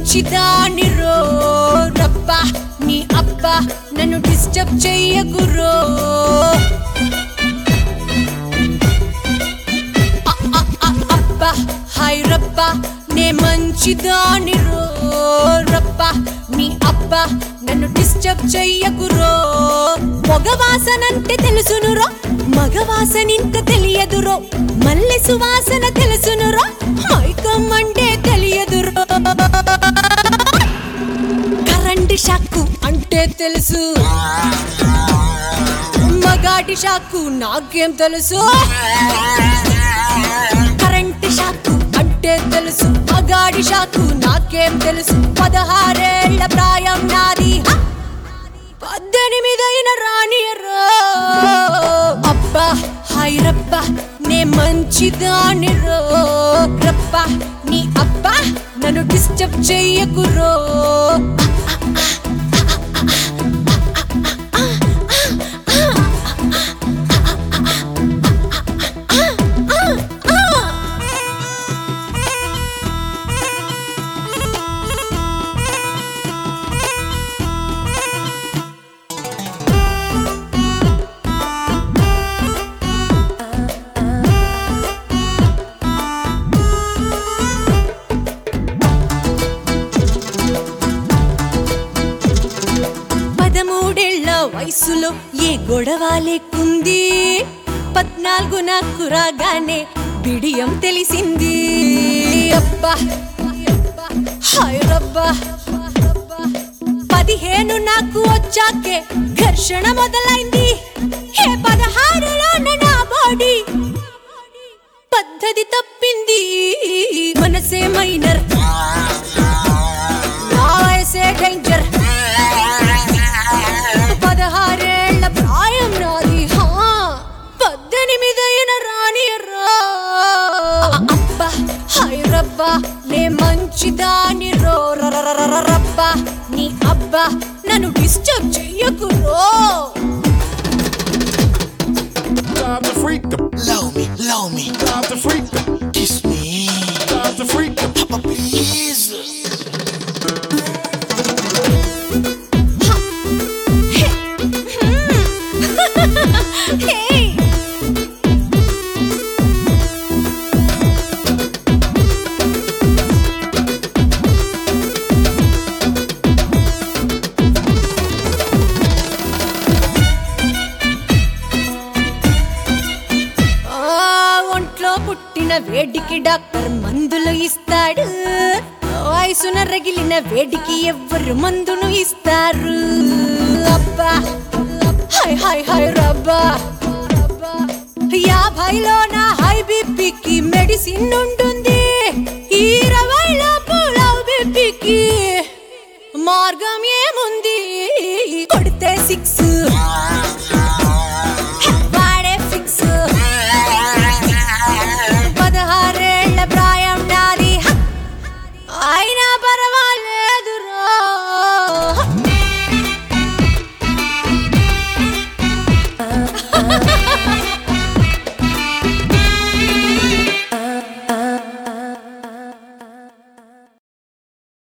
మంచిదాని రో రబ్బా నీ అబ్బా నన్ను డిస్టర్బ్ చెయ్యకురో అ- అ- అ- అబ్బా హాయ్ రబ్బా నే మంచిదాని రో రబ్బా నీ అబ్బా నన్ను డిస్టర్బ్ చెయ్యకురో పొగవాసనంటే తెలుసునురో మగవాసనింక తెలియదురో మల్లె సువాసన తెలుసునురో మైకం అంటే తెలియదురో కరెంటు షాక్కు అంటే తెలుసు మగాడి షాక్కు నాకేం తెలుసు కరెంటు షాక్కు అంటే తెలుసు మగాడి షాక్కు నాకేం తెలుసు పదహారేళ్ల ప్రాయం నాది హ! పద్దెనిమిదైన రానియరో అబ్బా హాయ్ రబ్బా నే మంచిదాని రో రబ్బా నీ అబ్బా నన్ను డిస్టర్బ్ చెయ్యకురో పదమూడేళ్ల వయసులో ఏ గొడవ లేకుంది పద్నాలుగు నాకు రాగానే బిడియం తెలిసింది అబ్బా హాయ్ రబ్బా పదిహేను నాకు వచ్చాకే ఘర్షణ మొదలైంది ఏ పదహారులో నా బాడీ పద్ధతి తప్పింది మనసే మైనర్ నా వయసే డేంజర్ పదహారేళ్ల ప్రాయం నాది హా పద్దెనిమిదైన రానియర్రా అబ్బా హాయ్ రబ్బా నే మంచిదాని రో రరరరర రబ్బా నీ అబ్బా నన్ను డిస్టర్బ్ చెయ్యకు రో Time to freak them. Love me, love me, Time to freak them. kiss me. Time to freak them. Papa, please. హే ఆ, ఒంట్లో పుట్టిన వేడికి డాక్టర్ మందులు ఇస్తాడు వయసున రగిలిన వేడికి ఎవ్వరు మందును ఇస్తారు అబ్బా హాయ్ హాయ్ హాయ్ రబ్బా యాభైలో నా హై బీపీకి మెడిసిన్ ఉంటుంది ఇరవైలో పులావ్ బీపీకి మార్గం ఏముంది కొడితే సిక్స్